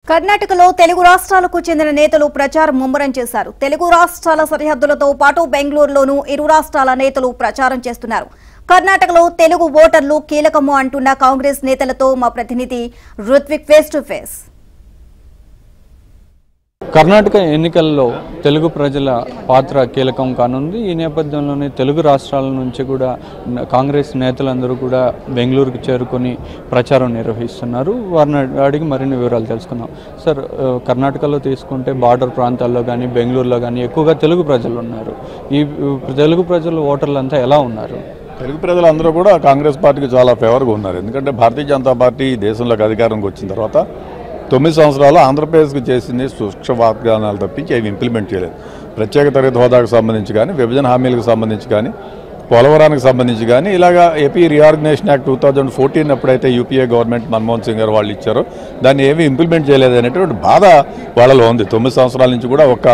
కర్ణాటకలో తెలుగు రాష్ట్రాలకు చెందిన నేతలు ప్రచారం ముమ్మరం చేశారు తెలుగు రాష్ట్రాల సరిహద్దులతో పాటు బెంగళూరులోనూ ఇరు రాష్ట్రాల నేతలు ప్రచారం చేస్తున్నారు కర్ణాటకలో తెలుగు ఓటర్లు కీలకము అంటున్న కాంగ్రెస్ నేతలతో మా ప్రతినిధి Ruthvik face to face Karnataka ఎన్నికల్లో తెలుగు ప్రజల పాత్ర కీలకం కానుంది ఈ నేపథ్యంలోనే తెలుగు రాష్ట్రాల నుంచి కూడా న- కాంగ్రెస్ నేతలందరూ కూడా బెంగళూరుకు చేరుకొని ప్రచారం నిర్వహిస్తున్నారు వారిని అడిగి మరిన్ని వివరాలు తెలుసుకుందాం సార్ ఆ, కర్ణాటకలో తీసుకుంటే బార్డర్ ప్రాంతాల్లో కానీ బెంగళూరులో కానీ ఎక్కువగా తెలుగు ప్రజలు ఉన్నారు ఈ ఈ తెలుగు ప్రజలు ఓటర్లంతా ఎలా ఉన్నారు తెలుగు ప్రజలందరూ కూడా కాంగ్రెస్ పార్టీకి చాలా ఫేవర్గా ఉన్నారు ఎందుకంటే భారతీయ జనతా పార్టీ ఈ దేశంలోకి అధికారంకి వచ్చిన తర్వాత తొమ్మిది సంవత్సరాలు ఆంధ్రప్రదేశ్కి చేసింది సూక్ష్మ వాగ్దానాలు తప్పించి అవి ఇంప్లిమెంట్ చేయలేదు ప్రత్యేక తరగతి హోదాకు సంబంధించి కానీ విభజన హామీలకు సంబంధించి కానీ పోలవరానికి సంబంధించి కానీ ఇలాగా AP reorganisation act two thousand fourteen ఎప్పుడైతే యూపీఏ గవర్నమెంట్ మన్మోహన్ సింగ్ గారు వాళ్ళు ఇచ్చారో దాన్ని ఏమీ ఇంప్లిమెంట్ చేయలేదు అనేటువంటి బాధ వాళ్ళలో ఉంది తొమ్మిది సంవత్సరాల నుంచి కూడా ఒక్క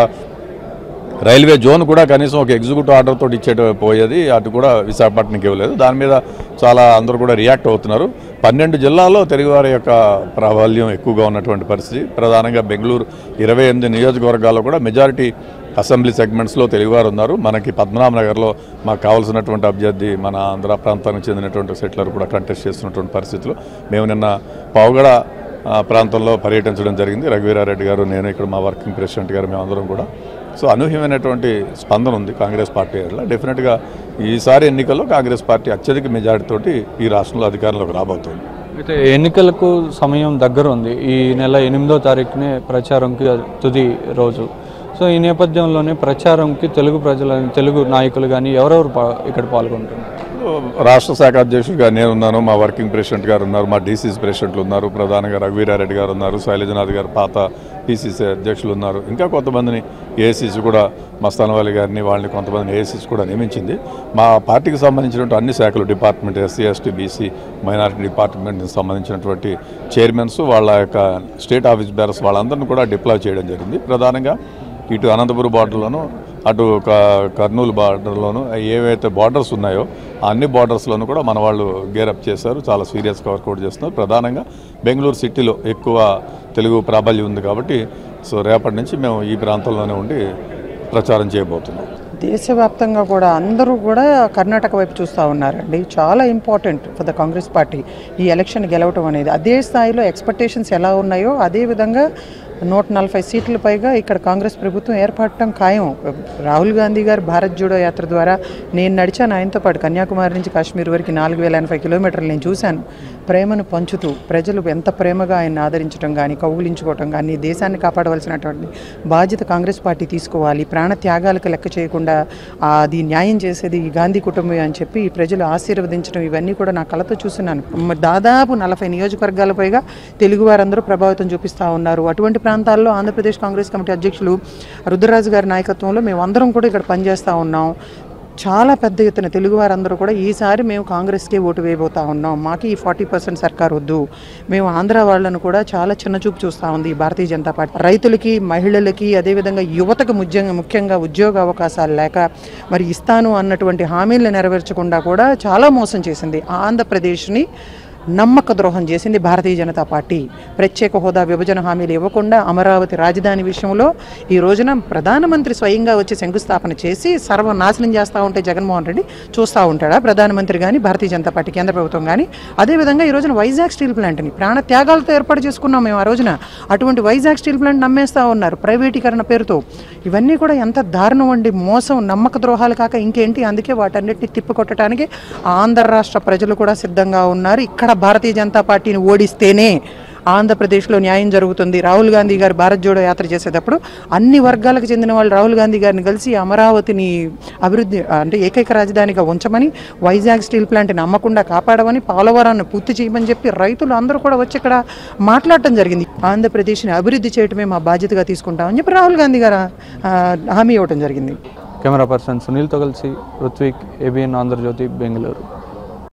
రైల్వే జోన్ కూడా కనీసం ఒక ఎగ్జిక్యూటివ్ ఆర్డర్ తోటి ఇచ్చేట పోయేది అటు కూడా విశాఖపట్నంకి ఇవ్వలేదు దాని మీద చాలా అందరూ కూడా రియాక్ట్ అవుతున్నారు పన్నెండు జిల్లాల్లో తెలుగువారి యొక్క ప్రాబల్యం ఎక్కువగా ఉన్నటువంటి పరిస్థితి ప్రధానంగా బెంగళూరు ఇరవై ఎనిమిది నియోజకవర్గాల్లో కూడా మెజారిటీ అసెంబ్లీ సెగ్మెంట్స్లో తెలుగువారు ఉన్నారు మనకి పద్మనాభనగర్లో మాకు కావాల్సినటువంటి అభ్యర్థి మన ఆంధ్ర ప్రాంతానికి చెందినటువంటి సెటిలర్ కూడా కంటెస్ట్ చేస్తున్నటువంటి పరిస్థితులు మేము నిన్న పావుగడ ఆ, ప్రాంతంలో పర్యటించడం జరిగింది రఘువీరారెడ్డి గారు నేను ఇక్కడ మా వర్కింగ్ ప్రెసిడెంట్ గారు మేమందరం కూడా సో అనూహ్యమైనటువంటి స్పందన ఉంది కాంగ్రెస్ పార్టీ వల్ల డెఫినెట్గా ఈసారి ఎన్నికల్లో కాంగ్రెస్ పార్టీ అత్యధిక మెజారిటీతోటి ఈ రాష్ట్రంలో అధికారంలోకి రాబోతుంది అయితే ఎన్నికలకు సమయం దగ్గర ఉంది ఈ నెల ఎనిమిదో తారీఖునే ప్రచారంకి తుది రోజు సో ఈ నేపథ్యంలోనే ప్రచారంకి తెలుగు ప్రజల తెలుగు నాయకులు కానీ ఎవరెవరు పా- ఇక్కడ పాల్గొంటున్నారు రాష్ట్ర శాఖ అధ్యక్షుడిగా నేను ఉన్నాను మా వర్కింగ్ ప్రెసిడెంట్ గారు ఉన్నారు మా డీసీసీ ప్రెసిడెంట్లు ఉన్నారు ప్రధానంగా రఘువీరారెడ్డి గారు ఉన్నారు శైలజనాథ్ గారు పాత పీసీసీ అధ్యక్షులు ఉన్నారు ఇంకా కొంతమందిని ఏసీసీ కూడా మస్తానవాలి గారిని వాళ్ళని కొంతమందిని ఏసీసీ కూడా నియమించింది మా పార్టీకి సంబంధించినటువంటి అన్ని శాఖలు department SC ST BC minority డిపార్ట్మెంట్కి సంబంధించినటువంటి చైర్మన్స్ వాళ్ళ యొక్క స్టేట్ ఆఫీస్ బేరర్స్ వాళ్ళందరినీ కూడా డిప్లాయ్ చేయడం జరిగింది ప్రధానంగా ఇటు అనంతపురం బార్డర్లోను అటు క- కర్నూలు బార్డర్లోను ఏవైతే బార్డర్స్ ఉన్నాయో ఆ అన్ని బార్డర్స్లోనూ కూడా మన వాళ్ళు గేరప్ చేశారు చాలా సీరియస్గా వర్కౌట్ చేస్తున్నారు ప్రధానంగా బెంగళూరు సిటీలో ఎక్కువ తెలుగు ప్రాబల్యం ఉంది కాబట్టి సో రేపటి నుంచి మేము ఈ ప్రాంతంలోనే ఉండి ప్రచారం చేయబోతున్నాం దేశవ్యాప్తంగా కూడా అందరూ కూడా కర్ణాటక వైపు చూస్తూ ఉన్నారండి చాలా important for the Congress party ఈ ఎలక్షన్ గెలవటం అనేది అదే స్థాయిలో ఎక్స్పెక్టేషన్స్ ఎలా ఉన్నాయో అదే విధంగా నూట నలభై సీట్ల పైగా ఇక్కడ కాంగ్రెస్ ప్రభుత్వం ఏర్పడటం ఖాయం రాహుల్ గాంధీ గారు భారత్ జోడో యాత్ర ద్వారా నేను నడిచాను ఆయనతో పాటు కన్యాకుమారి నుంచి కాశ్మీర్ వరకు నాలుగు వేల ఎనభై కిలోమీటర్లు నేను చూశాను ప్రేమను పంచుతూ ప్రజలు ఎంత ప్రేమగా ఆయన ఆదరించడం కానీ కౌగులించుకోవటం కానీ దేశాన్ని కాపాడవలసినటువంటి బాధ్యత కాంగ్రెస్ పార్టీ తీసుకోవాలి ప్రాణ త్యాగాలకు లెక్క చేయకుండా ఆ, అది న్యాయం చేసేది ఈ గాంధీ కుటుంబం అని చెప్పి ఈ ప్రజలు ఆశీర్వదించడం ఇవన్నీ కూడా నా కళతో చూస్తున్నాను మ- దాదాపు నలభై నియోజకవర్గాల పైగా తెలుగు వారందరూ ప్రభావితం చూపిస్తూ ఉన్నారు అటువంటి ప్రాంతాల్లో ఆంధ్రప్రదేశ్ కాంగ్రెస్ కమిటీ అధ్యక్షులు రుద్రరాజు గారి నాయకత్వంలో మేము అందరం కూడా ఇక్కడ పనిచేస్తూ ఉన్నాం చాలా పెద్ద ఎత్తున తెలుగు వారందరూ కూడా ఈసారి మేము కాంగ్రెస్కే ఓటు వేయబోతా ఉన్నాం మాకు ఈ ఫార్టీ పర్సెంట్ సర్కార్ వద్దు మేము ఆంధ్ర వాళ్ళను కూడా చాలా చిన్న చూపు చూస్తూ ఉంది ఈ భారతీయ జనతా పార్టీ రైతులకి మహిళలకి అదేవిధంగా యువతకు ముఖ్యంగా ముఖ్యంగా ఉద్యోగ అవకాశాలు లేక మరి ఇస్తాను అన్నటువంటి హామీలను నెరవేర్చకుండా కూడా చాలా మోసం చేసింది ఆంధ్రప్రదేశ్ని నమ్మక ద్రోహం చేసింది భారతీయ జనతా పార్టీ ప్రత్యేక హోదా విభజన హామీలు ఇవ్వకుండా అమరావతి రాజధాని విషయంలో ఈ రోజున ప్రధానమంత్రి స్వయంగా వచ్చి శంకుస్థాపన చేసి సర్వనాశనం చేస్తూ ఉంటే జగన్మోహన్ రెడ్డి చూస్తూ ఉంటాడా ప్రధానమంత్రి కానీ భారతీయ జనతా పార్టీ కేంద్ర ప్రభుత్వం కానీ అదేవిధంగా ఈ రోజున వైజాగ్ స్టీల్ ప్లాంట్ని ప్రాణ త్యాగాలతో ఏర్పాటు చేసుకున్నాం మేము ఆ రోజున అటువంటి వైజాగ్ స్టీల్ ప్లాంట్ నమ్మేస్తూ ఉన్నారు ప్రైవేటీకరణ పేరుతో ఇవన్నీ కూడా ఎంత దారుణం అండి మోసం నమ్మక ద్రోహాలు కాక ఇంకేంటి అందుకే వాటన్నిటిని తిప్పికొట్టడానికి ఆంధ్ర రాష్ట్ర ప్రజలు కూడా సిద్ధంగా ఉన్నారు ఇక్కడ భారతీయ జనతా పార్టీని ఓడిస్తేనే ఆంధ్రప్రదేశ్లో న్యాయం జరుగుతుంది రాహుల్ గాంధీ గారు భారత్ జోడో యాత్ర చేసేటప్పుడు అన్ని వర్గాలకు చెందిన వాళ్ళు రాహుల్ గాంధీ గారిని కలిసి అమరావతిని అభివృద్ధి అంటే ఏకైక రాజధానిగా ఉంచమని వైజాగ్ స్టీల్ ప్లాంట్ని అమ్మకుండా కాపాడమని పోలవరాన్ని పూర్తి చేయమని చెప్పి రైతులు అందరూ కూడా వచ్చి ఇక్కడ మాట్లాడటం జరిగింది ఆంధ్రప్రదేశ్ని అభివృద్ధి చేయటమే మా బాధ్యతగా తీసుకుంటామని చెప్పి రాహుల్ గాంధీ గారు ఆ, హామీ ఇవ్వటం జరిగింది కెమెరా పర్సన్ సునీల్తో కలిసి రుత్విక్ ఏబిఎన్ ఆంధ్రజ్యోతి బెంగళూరు